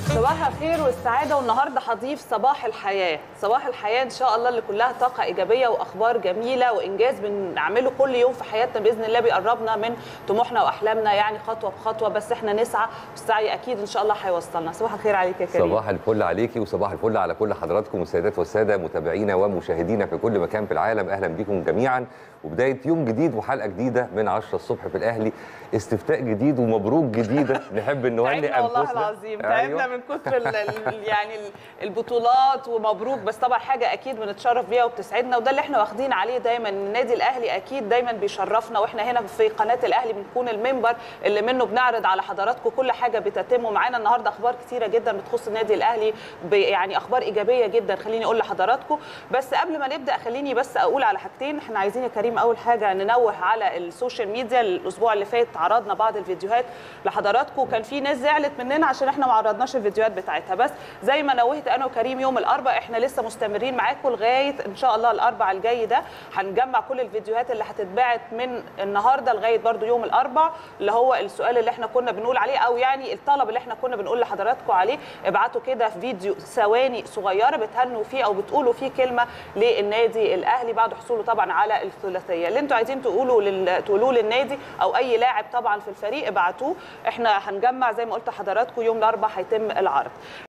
صباح الخير والسعادة والنهاردة هضيف صباح الحياة صباح الحياة إن شاء الله اللي كلها طاقة إيجابية وأخبار جميلة وإنجاز بنعمله كل يوم في حياتنا بإذن الله بيقربنا من طموحنا وأحلامنا يعني خطوة بخطوة بس إحنا نسعى والسعي أكيد إن شاء الله هيوصلنا صباح الخير عليك يا كريم صباح الفل عليكي وصباح الفل على كل حضراتكم السيدات والساده متابعينا ومشاهدينا في كل مكان في العالم اهلا بكم جميعا وبدايه يوم جديد وحلقه جديده من 10 الصبح في الاهلي استفتاء جديد ومبروك جديده نحب نهنئ تعبنا والله انفسنا العظيم تعبنا من كتر ال- ال- يعني ال- البطولات ومبروك بس طبعا حاجه اكيد بنتشرف بيها وبتسعدنا وده اللي احنا واخدين عليه دايما النادي الاهلي اكيد دايما بيشرفنا واحنا هنا في قناه الاهلي بنكون المنبر اللي منه بنعرض على حضراتكم كل حاجه بتتم ومعانا النهارده اخبار كتيره جدا بتخص النادي الاهلي ب- يعني اخبار ايجابيه جدا خليني اقول لحضراتكم بس قبل ما نبدا خليني بس اقول على حاجتين احنا عايزين يا كريم اول حاجه ننوه على السوشيال ميديا الاسبوع اللي فات عرضنا بعض الفيديوهات لحضراتكم كان في ناس زعلت مننا عشان احنا ما عرضناش الفيديوهات بتاعتها بس زي ما نوهت انا وكريم يوم الاربعاء احنا لسه مستمرين معاكم لغايه ان شاء الله الاربعاء الجاي ده هنجمع كل الفيديوهات اللي هتتبعت من النهارده لغايه برضو يوم الاربعاء اللي هو السؤال اللي احنا كنا بنقول عليه او يعني الطلب اللي احنا كنا بنقول لحضراتكم عليه ابعتوا كده في فيديو ثواني صغيره بتهنوا فيه او بتقولوا فيه كلمه للنادي الاهلي بعد حصوله طبعا على الثلاثيه اللي انتوا عايزين تقولوا لل... تقولوه للنادي او اي لاعب طبعا في الفريق ابعتوه احنا هنجمع زي ما قلت لحضراتكم يوم الاربعاء هيتم العرض